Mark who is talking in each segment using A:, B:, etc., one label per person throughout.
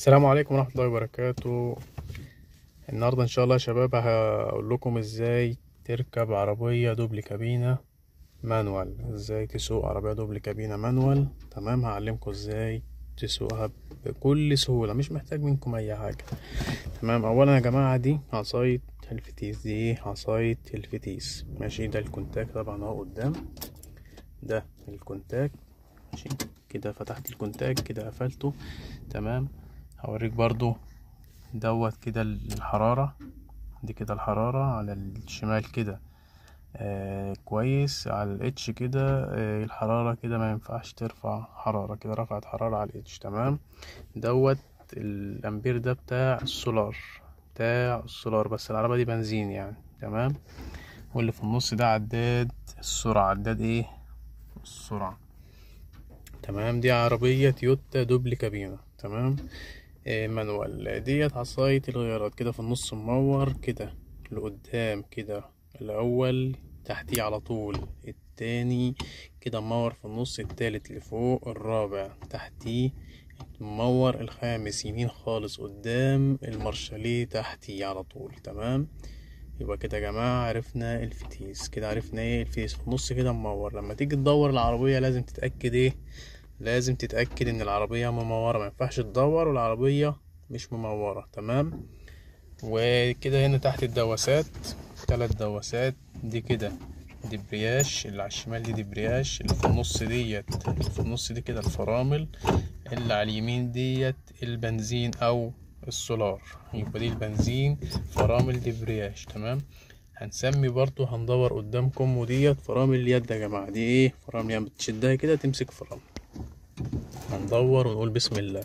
A: السلام عليكم ورحمة الله وبركاته النهاردة ان شاء الله يا شباب هقول لكم ازاي تركب عربية دوبل كابينة مانوال ازاي تسوق عربية دوبل كابينة مانوال تمام هعلمكم ازاي تسوقها بكل سهولة مش محتاج منكم اي حاجة تمام اولا يا جماعة دي عصاية الفتيس دي ايه عصاية الفتيس ماشي ده الكونتاك طبعا اهو قدام ده الكونتاك ماشي كده فتحت الكونتاك كده قفلته تمام هوريك برضو دوت كده الحرارة دي كده الحرارة على الشمال كده آه كويس على الاتش كده آه الحرارة كده ما ينفعش ترفع حرارة كده رفعت حرارة على الاتش تمام دوت الامبير ده بتاع السولار بتاع السولار بس العربية دي بنزين يعني تمام واللي في النص ده عداد السرعة عداد ايه السرعة تمام دي عربية تويوتا دوبل كابينة تمام آه مانوال ديت عصاية الغيارات كده في النص منور كده لقدام كده الأول تحتيه على طول التاني كده منور في النص التالت لفوق الرابع تحتيه منور الخامس يمين خالص قدام المارشاليه تحتيه على طول تمام يبقى كده يا جماعة عرفنا الفتيس كده عرفنا ايه الفتيس في النص كده منور لما تيجي تدور العربية لازم تتأكد ايه لازم تتأكد ان العربية ممورة ما ينفعش تدور والعربية مش ممورة تمام وكده هنا تحت الدواسات تلات دواسات دي كده دبرياش اللي على الشمال دي دبرياش اللي في النص ديت اللي في النص دي كده الفرامل اللي على اليمين ديت البنزين او السولار يبقى دي البنزين فرامل دبرياش تمام هنسمي برضو هندور قدامكم وديت فرامل اليد يا جماعة دي ايه فرامل يعني بتشدها كده تمسك فرامل هندور ونقول بسم الله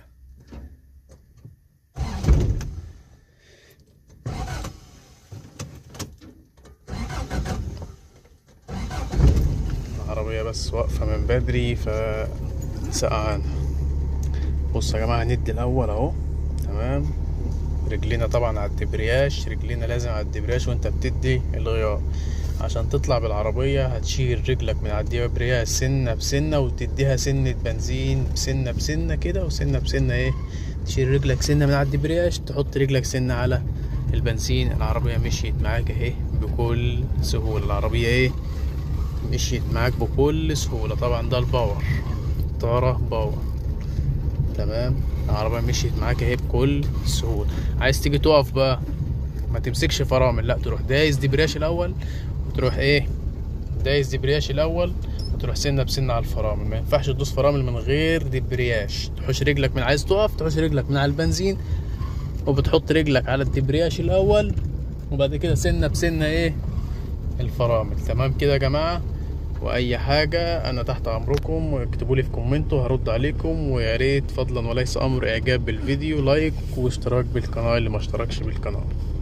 A: العربية بس واقفة من بدري فسقعانة بصوا يا جماعة هندي الأول أهو تمام رجلينا طبعا على الدبرياش رجلينا لازم على الدبرياش وانت بتدي الغيار عشان تطلع بالعربية هتشيل رجلك من على الدبرياش سنة بسنة وتديها سنة بنزين سنة بسنة كده وسنة بسنة ايه تشيل رجلك سنة من على الدبرياش تحط رجلك سنة على البنزين العربية مشيت معاك اهي بكل سهولة العربية ايه مشيت معاك بكل سهولة طبعا ده الباور طارة باور تمام العربية مشيت معاك اهي بكل سهولة عايز تيجي تقف بقى ما تمسكش فرامل لا تروح دايس دبرياش الاول وتروح ايه دايس دبرياش الاول وتروح سنه بسنه على الفرامل ما ينفعش تدوس فرامل من غير دبرياش تحوش رجلك من عايز تقف تحوش رجلك من على البنزين وبتحط رجلك على الدبرياش الاول وبعد كده سنه بسنه ايه الفرامل تمام كده يا جماعه واي حاجه انا تحت امركم واكتبوا لي في كومنت هرد عليكم ويا ريت فضلا وليس امر اعجاب بالفيديو لايك واشتراك بالقناه اللي ما اشتركش بالقناه